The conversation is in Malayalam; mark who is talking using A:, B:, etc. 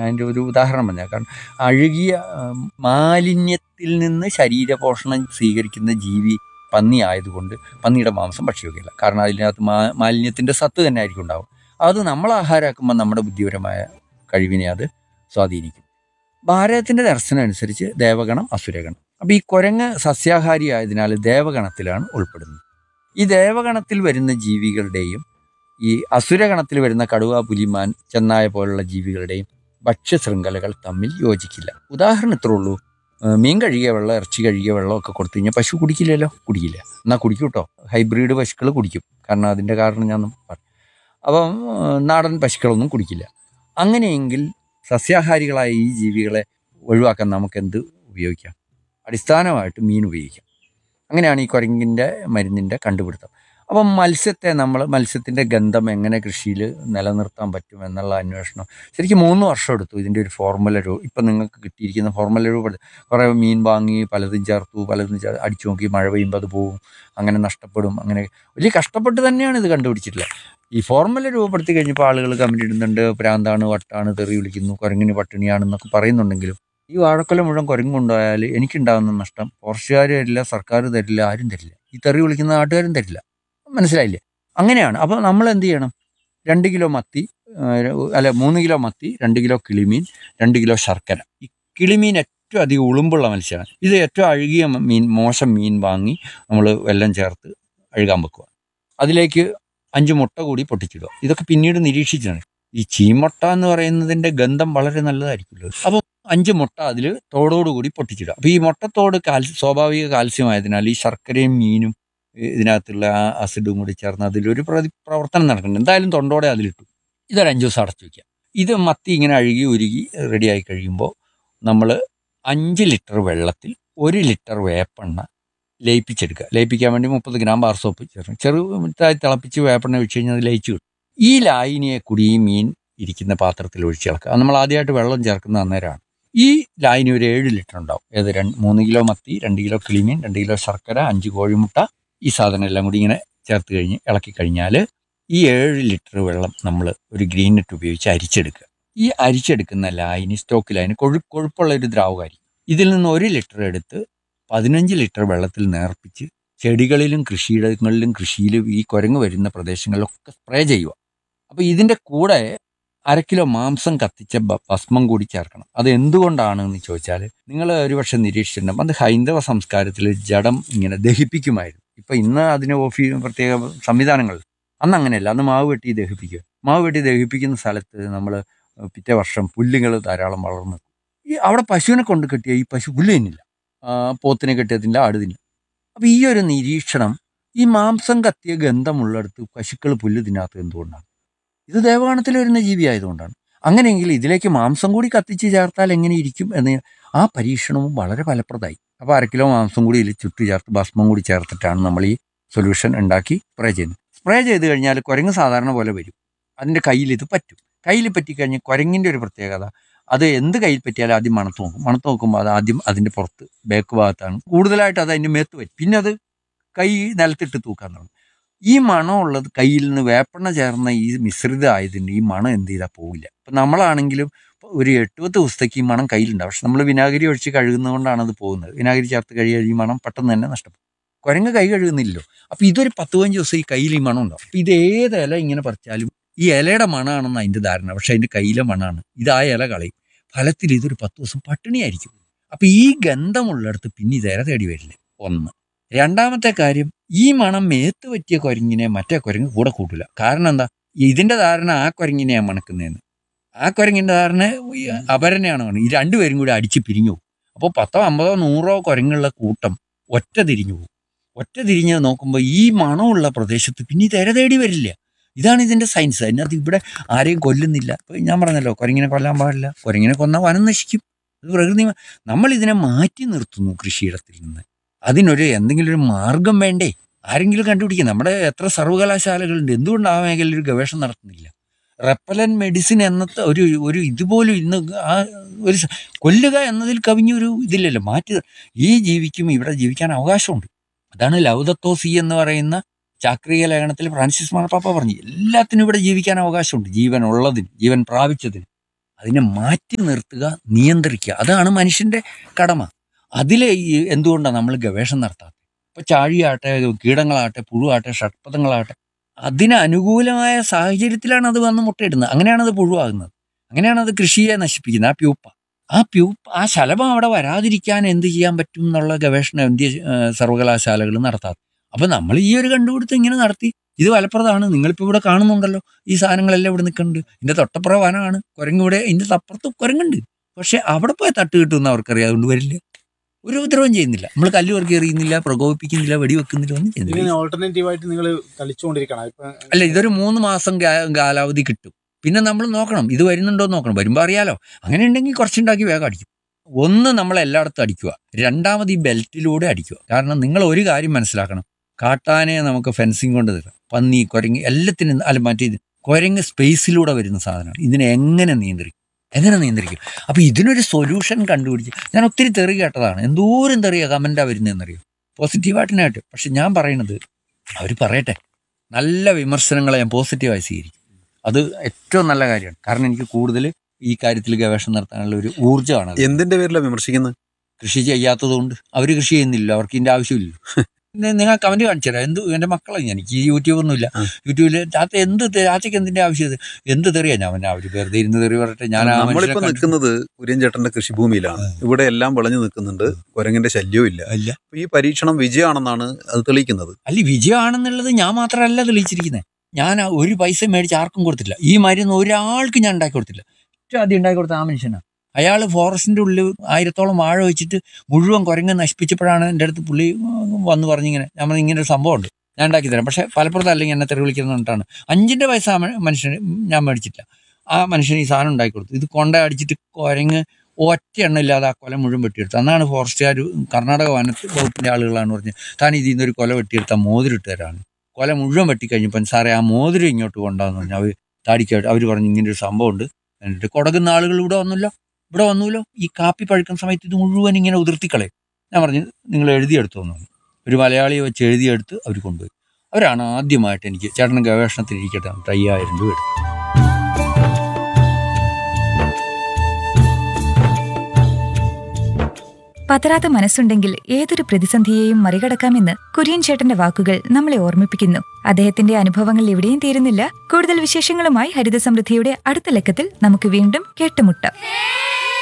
A: അതിൻ്റെ ഒരു ഉദാഹരണം പറഞ്ഞാൽ കാരണം അഴുകിയ ആ, മാലിന്യത്തിൽ നിന്ന് ശരീരപോഷണം സ്വീകരിക്കുന്ന ജീവി പന്നി ആയതുകൊണ്ട് പന്നിയുടെ മാംസം ഭക്ഷിക്കുകയില്ല കാരണം അതിനകത്ത് മാ മാലിന്യത്തിൻ്റെ സത്ത് തന്നെ ആയിരിക്കും ഉണ്ടാവും അത് നമ്മൾ ആഹാരമാക്കുമ്പോൾ നമ്മുടെ ബുദ്ധിപരമായ കഴിവിനെ അത് സ്വാധീനിക്കും ഭാരതത്തിൻ്റെ ദർശനം അനുസരിച്ച് ദേവഗണം അസുരഗണം അപ്പോൾ ഈ കുരങ്ങ് സസ്യാഹാരി ആയതിനാൽ ദേവഗണത്തിലാണ് ഉൾപ്പെടുന്നത് ഈ ദേവഗണത്തിൽ വരുന്ന ജീവികളുടെയും ഈ അസുരഗണത്തിൽ വരുന്ന കടുവ പുലിമാൻ ചെന്നായ പോലുള്ള ജീവികളുടെയും ഭക്ഷ്യശൃംഖലകൾ തമ്മിൽ യോജിക്കില്ല ഉദാഹരണം ഇത്രേ ഉള്ളൂ ഏഹ് മീൻ കഴുകിയ വെള്ളം ഇറച്ചി കഴുകിയ വെള്ളം ഒക്കെ കൊടുത്തു കഴിഞ്ഞാൽ പശു കുടിക്കില്ലല്ലോ കുടിക്കില്ല എന്നാൽ കുടിക്കും കേട്ടോ ഹൈബ്രിഡ് പശുക്കൾ കുടിക്കും കാരണം അതിൻ്റെ കാരണം ഞാൻ പറഞ്ഞു അപ്പം ഏഹ് നാടൻ പശുക്കളൊന്നും കുടിക്കില്ല അങ്ങനെയെങ്കിൽ സസ്യാഹാരികളായ ഈ ജീവികളെ ഒഴിവാക്കാൻ നമുക്ക് എന്ത് ഉപയോഗിക്കാം അടിസ്ഥാനമായിട്ട് മീൻ ഉപയോഗിക്കാം അങ്ങനെയാണ് ഈ കുരങ്ങിൻ്റെ മരുന്നിൻ്റെ കണ്ടുപിടുത്തം അപ്പം മത്സ്യത്തെ നമ്മൾ മത്സ്യത്തിൻ്റെ ഗന്ധം എങ്ങനെ കൃഷിയിൽ നിലനിർത്താൻ പറ്റും എന്നുള്ള അന്വേഷണം ശരിക്കും മൂന്ന് വർഷം എടുത്തു ഇതിൻ്റെ ഒരു ഫോർമുല രൂപ ഇപ്പം നിങ്ങൾക്ക് കിട്ടിയിരിക്കുന്ന ഫോർമുല രൂപ കുറേ മീൻ വാങ്ങി പലതും ചേർത്തു പലതും ചേ- അടിച്ചു നോക്കി മഴ പെയ്യുമ്പോൾ അത് പോവും അങ്ങനെ നഷ്ടപ്പെടും അങ്ങനെ വലിയ കഷ്ടപ്പെട്ട് തന്നെയാണ് ഇത് കണ്ടുപിടിച്ചിട്ടുള്ളത് ഈ ഫോർമുല രൂപപ്പെടുത്തി കഴിഞ്ഞപ്പോൾ ആളുകൾ കമൻറ്റ് ഇടുന്നുണ്ട് പ്രാന്താണ് വട്ടാണ് തെറി വിളിക്കുന്നു കുരങ്ങിന് പട്ടിണിയാണെന്നൊക്കെ പറയുന്നുണ്ടെങ്കിലും ഈ വാഴക്കൊല മുഴുവൻ കുരങ്ങ് കൊണ്ടുപോയാൽ എനിക്കുണ്ടാകുന്ന നഷ്ടം ഫോറസ്റ്റുകാർ തരില്ല സർക്കാർ തരില്ല ആരും തരില്ല ഈ തെറി വിളിക്കുന്ന നാട്ടുകാരും തരില്ല മനസ്സിലായില്ലേ അങ്ങനെയാണ് അപ്പോൾ നമ്മൾ എന്ത് ചെയ്യണം രണ്ട് കിലോ മത്തി ആ, അല്ല മൂന്ന് കിലോ മത്തി രണ്ട് കിലോ കിളിമീൻ രണ്ട് കിലോ ശർക്കര ഈ കിളിമീൻ ഏറ്റവും അധികം ഉളുമ്പുള്ള മത്സ്യമാണ് ഇത് ഏറ്റവും അഴുകിയ മീൻ മോശം മീൻ വാങ്ങി നമ്മൾ വെല്ലം ചേർത്ത് അഴുകാൻ വെക്കുക അതിലേക്ക് അഞ്ച് മുട്ട കൂടി പൊട്ടിച്ചിടുക ഇതൊക്കെ പിന്നീട് നിരീക്ഷിച്ചാണ് ഈ ചീമുട്ട എന്ന് പറയുന്നതിന്റെ ഗന്ധം വളരെ നല്ലതായിരിക്കുമല്ലോ അപ്പം അഞ്ച് മുട്ട അതിൽ തോടോടുകൂടി പൊട്ടിച്ചിടുക അപ്പോൾ ഈ മുട്ടത്തോട് കാൽസ്യം സ്വാഭാവിക കാൽസ്യം ആയതിനാൽ ഈ ശർക്കരയും മീനും ഈ ഇതിനകത്തുള്ള ആ അസിഡും കൂടി ചേർന്ന് അതിലൊരു പ്രതി പ്രവർത്തനം നടക്കുന്നുണ്ട് എന്തായാലും തൊണ്ടോടെ അതിലിട്ടു ഇതൊരു അഞ്ച് ദിവസം അടച്ചു വയ്ക്കുക ഇത് മത്തി ഇങ്ങനെ അഴുകി ഉരുകി റെഡിയായി കഴിയുമ്പോൾ നമ്മൾ അഞ്ച് ലിറ്റർ വെള്ളത്തിൽ ഒരു ലിറ്റർ വേപ്പെണ്ണ ലയിപ്പിച്ചെടുക്കുക ലയിപ്പിക്കാൻ വേണ്ടി മുപ്പത് ഗ്രാം ബാർ സോപ്പ് ചേർന്ന് ചെറുതായി തിളപ്പിച്ച് വേപ്പെണ്ണ ഒഴിച്ച് കഴിഞ്ഞാൽ അത് ലയിച്ചു കിട്ടും ഈ ലായിനിയെ കൂടി ഈ മീൻ ഇരിക്കുന്ന പാത്രത്തിൽ ഒഴിച്ച് ഇളക്കുക അത് നമ്മൾ ആദ്യമായിട്ട് വെള്ളം ചേർക്കുന്ന അന്നേരമാണ് ഈ ലായിനി ഒരു ഏഴ് ലിറ്റർ ഉണ്ടാവും ഏത് രണ്ട് മൂന്ന് കിലോ മത്തി രണ്ട് കിലോ കിളിമീൻ രണ്ട് കിലോ ശർക്കര അഞ്ച് കോഴിമുട്ട ഈ സാധനം എല്ലാം കൂടി ഇങ്ങനെ ചേർത്ത് കഴിഞ്ഞ് ഇളക്കി കഴിഞ്ഞാൽ ഈ ഏഴ് ലിറ്റർ വെള്ളം നമ്മൾ ഒരു ഗ്രീൻ നെറ്റ് ഉപയോഗിച്ച് അരിച്ചെടുക്കുക ഈ അരിച്ചെടുക്കുന്ന ലായിനി സ്റ്റോക്ക് ലായിനി കൊഴു കൊഴുപ്പുള്ള ഒരു ദ്രാവകാരി ഇതിൽ നിന്ന് ഒരു ലിറ്റർ എടുത്ത് പതിനഞ്ച് ലിറ്റർ വെള്ളത്തിൽ നേർപ്പിച്ച് ചെടികളിലും കൃഷിയിടങ്ങളിലും കൃഷിയിലും ഈ കുരങ്ങ് വരുന്ന പ്രദേശങ്ങളിലൊക്കെ സ്പ്രേ ചെയ്യുക അപ്പോൾ ഇതിൻ്റെ കൂടെ അര കിലോ മാംസം കത്തിച്ച ഭ- ഭസ്മം കൂടി ചേർക്കണം അത് എന്തുകൊണ്ടാണ് എന്ന് ചോദിച്ചാൽ നിങ്ങൾ ഒരുപക്ഷെ നിരീക്ഷിച്ചിട്ടുണ്ടാകും അത് ഹൈന്ദവ സംസ്കാരത്തിൽ ജഡം ഇങ്ങനെ ദഹിപ്പിക്കുമായിരുന്നു ഇപ്പം ഇന്ന് അതിന് ഓഫീ പ്രത്യേക സംവിധാനങ്ങൾ അന്ന് അങ്ങനെയല്ല അന്ന് മാവ് വെട്ടി ദഹിപ്പിക്കുക മാവ് വെട്ടി ദഹിപ്പിക്കുന്ന സ്ഥലത്ത് നമ്മൾ പിറ്റേ വർഷം പുല്ലുകൾ ധാരാളം വളർന്നു ഈ അവിടെ പശുവിനെ കൊണ്ട് കെട്ടിയ ഈ പശു പുല്ല് തിന്നില്ല ആ, പോത്തിനെ കെട്ടിയതില്ല ആട് തിന്നില്ല അപ്പം ഈ ഒരു നിരീക്ഷണം ഈ മാംസം കത്തിയ ഗന്ധമുള്ളിടത്ത് പശുക്കൾ പുല്ല് തിന്നാത്തത് എന്തുകൊണ്ടാണ് ഇത് ദേവഗണത്തിൽ വരുന്ന ജീവി ആയതുകൊണ്ടാണ് അങ്ങനെയെങ്കിൽ ഇതിലേക്ക് മാംസം കൂടി കത്തിച്ച് ചേർത്താൽ എങ്ങനെ ഇരിക്കും എന്ന് ആ പരീക്ഷണവും വളരെ ഫലപ്രദമായി അപ്പോൾ അര കിലോ മാംസം കൂടി ഇതിൽ ചുറ്റു ചേർത്ത് ഭസ്മം കൂടി ചേർത്തിട്ടാണ് നമ്മൾ ഈ സൊല്യൂഷൻ ഉണ്ടാക്കി സ്പ്രേ ചെയ്യുന്നത് സ്പ്രേ ചെയ്ത് കഴിഞ്ഞാൽ കുരങ്ങ് സാധാരണ പോലെ വരും അതിൻ്റെ കയ്യിൽ ഇത് പറ്റും കയ്യിൽ പറ്റിക്കഴിഞ്ഞ് കുരങ്ങിൻ്റെ ഒരു പ്രത്യേകത അത് എന്ത് കയ്യിൽ പറ്റിയാലും ആദ്യം മണത്ത് നോക്കും മണത്ത് നോക്കുമ്പോൾ അത് ആദ്യം അതിൻ്റെ പുറത്ത് ബാക്ക് ഭാഗത്താണ് കൂടുതലായിട്ട് അത് അതിൻ്റെ മേത്ത് വരും പിന്നെ അത് കൈ നിലത്തിട്ട് തൂക്കാൻ തുടങ്ങും ഈ മണമുള്ളത് കയ്യിൽ നിന്ന് വേപ്പെണ്ണ ചേർന്ന ഈ മിശ്രിതം ആയതിൻ്റെ ഈ മണം എന്ത് ചെയ്താൽ പോവില്ല ഇപ്പം നമ്മളാണെങ്കിലും ഒരു എട്ട് പത്ത് ദിവസത്തേക്ക് ഈ മണം കയ്യിലുണ്ടാവും പക്ഷെ നമ്മൾ വിനാഗിരി ഒഴിച്ച് കഴുകുന്നതുകൊണ്ടാണ് അത് പോകുന്നത് വിനാഗിരി ചേർത്ത് കഴിയാൻ ഈ മണം പെട്ടെന്ന് തന്നെ നഷ്ടപ്പെടും കുരങ്ങ് കൈ കഴുകുന്നില്ലല്ലോ അപ്പോൾ ഇതൊരു പത്ത് പതിനഞ്ച് ദിവസം ഈ കയ്യിൽ ഈ മണം ഉണ്ടാവും അപ്പോൾ ഇത് ഏത് ഇല ഇങ്ങനെ പറിച്ചാലും ഈ ഇലയുടെ മണമാണെന്ന് അതിൻ്റെ ധാരണ പക്ഷെ അതിൻ്റെ കയ്യിലെ മണമാണ് ഇത് ആ ഇല കളയും ഫലത്തിൽ ഇതൊരു പത്ത് ദിവസം പട്ടിണിയായിരിക്കും അപ്പം ഈ ഗന്ധമുള്ളിടത്ത് പിന്നെ ഇത് ഇര തേടി വരില്ല ഒന്ന് രണ്ടാമത്തെ കാര്യം ഈ മണം മേത്ത് പറ്റിയ കുരങ്ങിനെ മറ്റേ കുരങ്ങ് കൂടെ കൂട്ടില്ല കാരണം എന്താ ഇതിന്റെ ധാരണ ആ കുരങ്ങിനെയാണ് മണക്കുന്നതെന്ന് ആ കുരങ്ങിന്റെ ധാരണ ഈ അപരനെയാണ് മണം ഈ രണ്ടുപേരും കൂടി അടിച്ച് പിരിഞ്ഞു പോകും അപ്പോൾ പത്തോ അമ്പതോ നൂറോ കുരങ്ങുള്ള കൂട്ടം ഒറ്റ തിരിഞ്ഞു പോകും ഒറ്റ തിരിഞ്ഞ് നോക്കുമ്പോൾ ഈ മണമുള്ള പ്രദേശത്ത് പിന്നെ ഇത് ഇര തേടി വരില്ല ഇതാണ് ഇതിന്റെ സയൻസ് അതിനകത്ത് ഇവിടെ ആരെയും കൊല്ലുന്നില്ല ഇപ്പൊ ഞാൻ പറഞ്ഞല്ലോ കുരങ്ങിനെ കൊല്ലാൻ പാടില്ല കുരങ്ങിനെ കൊന്നാൽ വനം നശിക്കും അത് പ്രകൃതി നിയമം. നമ്മൾ ഇതിനെ മാറ്റി നിർത്തുന്നു കൃഷിയിടത്തിൽ നിന്ന് അതിനൊരു എന്തെങ്കിലും ഒരു മാർഗം വേണ്ടേ ആരെങ്കിലും കണ്ടുപിടിക്കുക നമ്മുടെ എത്ര സർവകലാശാലകളുണ്ട് എന്തുകൊണ്ട് ആ മേഖലയിൽ ഒരു ഗവേഷണം നടത്തുന്നില്ല റെപ്പലൻ മെഡിസിൻ എന്നത്തെ ഒരു ഒരു ഇതുപോലും ഇന്ന് ആ ഒരു സ- കൊല്ലുക എന്നതിൽ കവിഞ്ഞൊരു ഇതില്ലല്ലോ മാറ്റി ഈ ജീവിക്കും ഇവിടെ ജീവിക്കാൻ അവകാശമുണ്ട് അതാണ് ലൗദത്തോസി എന്ന് പറയുന്ന ചാക്രിക ലേഖനത്തിൽ ഫ്രാൻസിസ് മാർപ്പാപ്പ പറഞ്ഞു എല്ലാത്തിനും ഇവിടെ ജീവിക്കാൻ അവകാശമുണ്ട് ജീവൻ ഉള്ളതിന് ജീവൻ പ്രാപിച്ചതിന് അതിനെ മാറ്റി നിർത്തുക നിയന്ത്രിക്കുക അതാണ് മനുഷ്യൻ്റെ കടമ അതിലെ ഈ എന്തുകൊണ്ടാണ് നമ്മൾ ഗവേഷണം നടത്താത്തത് ഇപ്പോൾ ചാഴിയാട്ടെ കീടങ്ങളാട്ടെ പുഴുവാട്ടെ ഷഡ്പഥങ്ങളാട്ടെ അതിന് അനുകൂലമായ സാഹചര്യത്തിലാണ് അത് വന്ന് മുട്ടയിടുന്നത് അങ്ങനെയാണ് അത് പുഴുവാകുന്നത് അങ്ങനെയാണ് അത് കൃഷിയെ നശിപ്പിക്കുന്നത് ആ പ്യൂപ്പ ആ പ്യൂപ്പ ആ ശലഭം അവിടെ വരാതിരിക്കാൻ എന്ത് ചെയ്യാൻ പറ്റും എന്നുള്ള ഗവേഷണം ഇന്ത്യ ഏഹ്, സർവകലാശാലകൾ നടത്താത്ത അപ്പം നമ്മൾ ഈ ഒരു കണ്ടുപിടുത്തം ഇങ്ങനെ നടത്തി ഇത് ഫലപ്രദമാണ് നിങ്ങളിപ്പോൾ ഇവിടെ കാണുന്നുണ്ടല്ലോ ഈ സാധനങ്ങളെല്ലാം ഇവിടെ നിൽക്കുന്നുണ്ട് ഇതിൻ്റെ തൊട്ടപ്പുറം വനമാണ് കുരങ്ങിവിടെ ഇതിൻ്റെ അപ്പുറത്ത് കുരങ്ങുണ്ട് പക്ഷെ അവിടെ പോയി തട്ട് കിട്ടുമെന്ന് അവർക്കറിയാം അതുകൊണ്ട് വരില്ല ഒരു ഉപദ്രവം ചെയ്യുന്നില്ല നമ്മൾ കല്ല് പെറുക്കി എറിയുന്നില്ല പ്രകോപിപ്പിക്കുന്നില്ല വെടിവെക്കുന്നില്ല ഒന്നും ചെയ്യുന്നില്ല
B: ഇതിന് ഓൾട്ടർനേറ്റീവ് ആയിട്ട് നിങ്ങൾ കളിച്ചുകൊണ്ടിരിക്കണം ഇപ്പൊ
A: അല്ല ഇതൊരു മൂന്ന് മാസം കാ- കാലാവധി കിട്ടും പിന്നെ നമ്മൾ നോക്കണം ഇത് വരുന്നുണ്ടോ എന്ന് നോക്കണം വരുമ്പോൾ അറിയാലോ അങ്ങനെ ഉണ്ടെങ്കിൽ കുറച്ചുണ്ടാക്കി വേഗം അടിക്കും ഒന്ന് നമ്മൾ എല്ലായിടത്തും അടിക്കുക രണ്ടാമത് ഈ ബെൽറ്റിലൂടെ അടിക്കുക കാരണം നിങ്ങൾ ഒരു കാര്യം മനസ്സിലാക്കണം കാട്ടാനെ നമുക്ക് ഫെൻസിങ് കൊണ്ട് തരാം പന്നി കുരങ്ങ് എല്ലാത്തിനും അല്ല മറ്റേ ഇത് കുരങ്ങ് സ്പേസിലൂടെ വരുന്ന സാധനമാണ് ഇതിനെ എങ്ങനെ നിയന്ത്രിക്കും എങ്ങനെ നിയന്ത്രിക്കും അപ്പോൾ ഇതിനൊരു സൊല്യൂഷൻ കണ്ടുപിടിച്ച് ഞാൻ ഒത്തിരി തെറി കേട്ടതാണ് എന്തോരം തെറിയ കമൻറ്റാണ് വരുന്നതെന്നറിയോ പോസിറ്റീവായിട്ടിനായിട്ട് പക്ഷെ ഞാൻ പറയണത് അവർ പറയട്ടെ നല്ല വിമർശനങ്ങളെ ഞാൻ പോസിറ്റീവായി സ്വീകരിക്കും അത് ഏറ്റവും നല്ല കാര്യമാണ് കാരണം എനിക്ക് കൂടുതൽ ഈ കാര്യത്തിൽ ഗവേഷണം നടത്താനുള്ള ഒരു ഊർജ്ജമാണ് അത്.
C: എന്തിന്റെ പേരിലാണ് വിമർശിക്കുന്നത്
A: കൃഷി ചെയ്യാത്തതുകൊണ്ട് അവർ കൃഷി ചെയ്യുന്നില്ല അവർക്ക് ഇതിന്റെ ആവശ്യമില്ല നി- നിങ്ങൾ കമന്റ് കാണിച്ചു തരാം എന്ത് എൻ്റെ മക്കളെ എനിക്ക് ഈ യൂട്യൂബ് ഒന്നുമില്ല
C: ആ.
A: യൂട്യൂബിൽ ചാത്ത എന്ത് തെ- ചാച്ചയ്ക്ക് എന്തിന്റെ ആവശ്യം ഇത്? എന്ത് തെറിയാ ഞാൻ അവന് അവര് വെറുതെ ഇരുന്ന് തെറി പറയട്ടെ ഞാൻ ആ
C: നമ്മളിപ്പോ
A: മനുഷ്യനെ കണ്ടിട്ട്
C: നിൽക്കുന്നത് കുര്യൻ ചേട്ടന്റെ കൃഷിഭൂമിയിലാണ് ഇവിടെ എല്ലാം വിളഞ്ഞു നിൽക്കുന്നുണ്ട് കുരങ്ങിന്റെ ശല്യവും ഇല്ല
A: ഇല്ല
C: അപ്പൊ ഈ പരീക്ഷണം വിജയമാണെന്നാണ് അത് തെളിയിക്കുന്നത്
A: അല്ല ഈ വിജയമാണെന്നുള്ളത് ഞാൻ മാത്രമല്ല തെളിയിച്ചിരിക്കുന്നത് ഞാൻ ആ ഒരു പൈസ മേടിച്ച് ആർക്കും കൊടുത്തില്ല ഈ മരുന്ന് ഒരാൾക്ക് ഞാൻ ഉണ്ടാക്കി കൊടുത്തില്ല ഏറ്റവും ആദ്യം ഉണ്ടാക്കി കൊടുത്ത ആ മനുഷ്യനാണ് അയാൾ ഫോറസ്റ്റിന്റെ ഉള്ളിൽ ആയിരത്തോളം വാഴ വെച്ചിട്ട് മുഴുവൻ കുരങ്ങ് നശിപ്പിച്ചപ്പോഴാണ് എൻ്റെ അടുത്ത് പുള്ളി ഉം, വന്ന് പറഞ്ഞിങ്ങനെ ഞാൻ പറഞ്ഞു, ഇങ്ങനെ ഒരു സംഭവം ഉണ്ട് ഞാൻ ഉണ്ടാക്കി തരാം പക്ഷേ പലപ്പോഴും അല്ലെങ്കിൽ എന്നെ തെറി വിളിക്കുന്നതുകൊണ്ടാണ് അഞ്ചിൻ്റെ പൈസ ആ മ- മനുഷ്യന് ഞാൻ മേടിച്ചിട്ടില്ല ആ മനുഷ്യന് ഈ സാധനം ഉണ്ടാക്കി കൊടുത്തു ഇത് കൊണ്ട അടിച്ചിട്ട് കുരങ്ങ് ഒറ്റ എണ്ണ ഇല്ലാതെ ആ കൊല മുഴുവൻ വെട്ടിയെടുത്തു അന്നാണ് ഫോറസ്റ്റുകാർ കർണാടക വനത്ത് വകുപ്പിൻ്റെ ആളുകളാണ് പറഞ്ഞത് താൻ ഇതിൽ നിന്നൊരു കൊല വെട്ടിയെടുത്താൽ മോതിരിട്ട് തരാണ് കൊല മുഴുവൻ വെട്ടിക്കഴിഞ്ഞപ്പം സാറേ ആ മോതിരം ഇങ്ങോട്ട് കൊണ്ടാന്ന് പറഞ്ഞു അവർ താടിക്കായിട്ട് അവർ പറഞ്ഞു ഇങ്ങനെ ഒരു സംഭവം ഉണ്ട് എന്നിട്ട് കൊടകുന്ന ആളുകൾ ഇവിടെ വന്നല്ലോ ഇവിടെ വന്നുല്ലോ ഈ കാപ്പി പഴുക്കുന്ന സമയത്ത് ഇത് മുഴുവൻ ഇങ്ങനെ ഉതിർത്തിക്കളയും ഞാൻ പറഞ്ഞു നിങ്ങൾ എഴുതിയെടുത്തു എന്ന് പറഞ്ഞു ഒരു മലയാളിയെ വെച്ച് എഴുതിയെടുത്ത് അവർ കൊണ്ടുപോയി അവരാണ് ആദ്യമായിട്ട് എനിക്ക് ചേട്ടൻ ഗവേഷണത്തിൽ ഇരിക്കട്ടെ എന്നിട്ട് അയ്യായിരം രൂപ എടുത്തു
D: പതറാത്ത മനസ്സുണ്ടെങ്കിൽ ഏതൊരു പ്രതിസന്ധിയെയും മറികടക്കാമെന്ന് കുര്യൻ ചേട്ടന്റെ വാക്കുകൾ നമ്മളെ ഓർമ്മിപ്പിക്കുന്നു അദ്ദേഹത്തിന്റെ അനുഭവങ്ങൾ എവിടെയും തീരുന്നില്ല കൂടുതൽ വിശേഷങ്ങളുമായി ഹരിത സമൃദ്ധിയുടെ അടുത്ത ലക്കത്തിൽ നമുക്ക് വീണ്ടും കേട്ടുമുട്ടാം